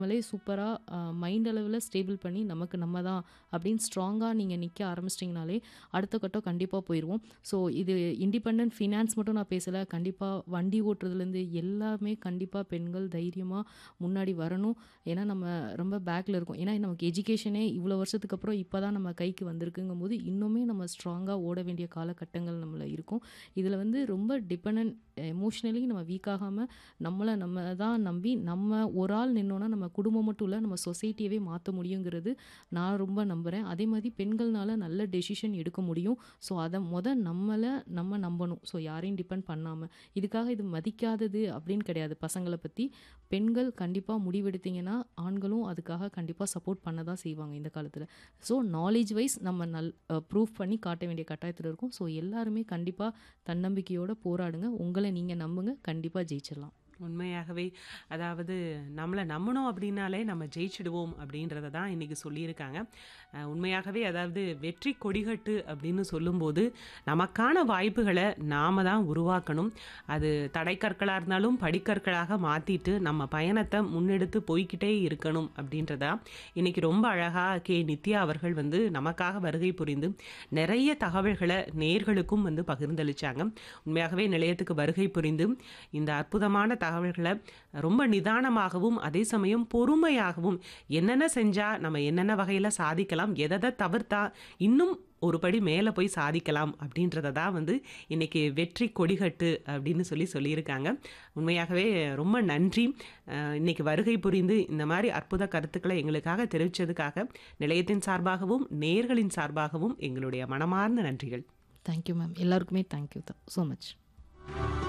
நம்மளே சூப்பராக மைண்ட் அளவில் ஸ்டேபிள் பண்ணி நமக்கு நம்ம தான் அப்படின்னு ஸ்ட்ராங்காக நீங்கள் நிற்க ஆரம்பிச்சிட்டிங்கனாலே அடுத்த கட்டம் கண்டிப்பாக போயிடுவோம் ஸோ இது இண்டிபெண்ட் ஃபினான்ஸ் மட்டும் நான் பேசலை கண்டிப்பாக வண்டி ஓட்டுறதுலேருந்து எல்லாமே கண்டிப்பாக பெண்கள் தைரியமாக முன்னாடி வரணும் ஏன்னா நம்ம ரொம்ப பேக்கில் இருக்கோம் ஏன்னா நமக்கு எஜுகேஷனே இவ்வளோ வருஷத்துக்கு அப்புறம் இப்போ தான் நம்ம கைக்கு வந்திருக்குங்கும் போது இன்னுமே நம்ம ஸ்ட்ராங்காக ஓட வேண்டிய காலகட்டங்கள் நம்மள இருக்கும் இதில் வந்து ரொம்ப டிபெண்ட் எமோஷ்னலி நம்ம வீக் ஆகாமல் நம்மளை நம்ம தான் நம்பி நம்ம ஒரு ஆள் நின்னோன்னா நம்ம குடும்பம் மட்டும் இல்லை நம்ம சொசைட்டியவே மாற்ற முடியுங்கிறது நான் ரொம்ப நம்புகிறேன் அதே மாதிரி பெண்கள்னால நல்ல டெசிஷன் எடுக்க முடியும் ஸோ அதை முத நம்மளை நம்ம நம்பணும் ஸோ யாரையும் டிபெண்ட் பண்ணாமல் இதுக்காக இது மதிக்காதது அப்படின்னு கிடையாது பசங்களை பற்றி பெண்கள் கண்டிப்பாக முடிவெடுத்தீங்கன்னா ஆண்களும் அதுக்காக கண்டிப்பாக சப்போர்ட் பண்ண தான் செய்வாங்க இந்த காலத்தில் ஸோ நாலேஜ் வைஸ் நம்ம நல் ப்ரூஃப் பண்ணி காட்ட வேண்டிய கட்டாயத்தில் இருக்கும் ஸோ எல்லாருமே கண்டிப்பாக தன்னம்பிக்கையோடு போராடுங்க உங்களை நீங்கள் நம்புங்க கண்டிப்பாக ஜெயிச்சிடலாம் உண்மையாகவே அதாவது நம்மளை நம்பணும் அப்படின்னாலே நம்ம ஜெயிச்சிடுவோம் அப்படின்றத தான் இன்றைக்கி சொல்லியிருக்காங்க அஹ் உண்மையாகவே அதாவது வெற்றி கொடிகட்டு அப்படின்னு சொல்லும்போது நமக்கான வாய்ப்புகளை நாம் தான் உருவாக்கணும் அது தடைக்கற்களாக இருந்தாலும் படிக்கற்களாக மாற்றிட்டு நம்ம பயணத்தை முன்னெடுத்து போய்க்கிட்டே இருக்கணும் அப்படின்றதா இன்றைக்கி ரொம்ப அழகாக கே நித்யா அவர்கள் வந்து நமக்காக வருகை புரிந்து நிறைய தகவல்களை நேர்களுக்கும் வந்து பகிர்ந்தளிச்சாங்க உண்மையாகவே நிலையத்துக்கு வருகை புரிந்து இந்த அற்புதமான தகவல்களை ரொம்ப நிதானமாகவும் அதே சமயம் பொறுமையாகவும் என்னென்ன செஞ்சால் நம்ம என்னென்ன வகையில் சாதிக்கலாம் எதை தவிர்த்தா இன்னும் ஒரு படி மேலே போய் சாதிக்கலாம் அப்படின்றத தான் வந்து இன்றைக்கி வெற்றி கொடிகட்டு அப்படின்னு சொல்லி சொல்லியிருக்காங்க உண்மையாகவே ரொம்ப நன்றி அஹ் இன்னைக்கு வருகை புரிந்து இந்த மாதிரி அற்புத கருத்துக்களை எங்களுக்காக தெரிவித்ததுக்காக நிலையத்தின் சார்பாகவும் நேர்களின் சார்பாகவும் எங்களுடைய மனமார்ந்த நன்றிகள் தேங்க்யூ மேம் எல்லாருக்குமே தேங்க்யூ ஸோ மச்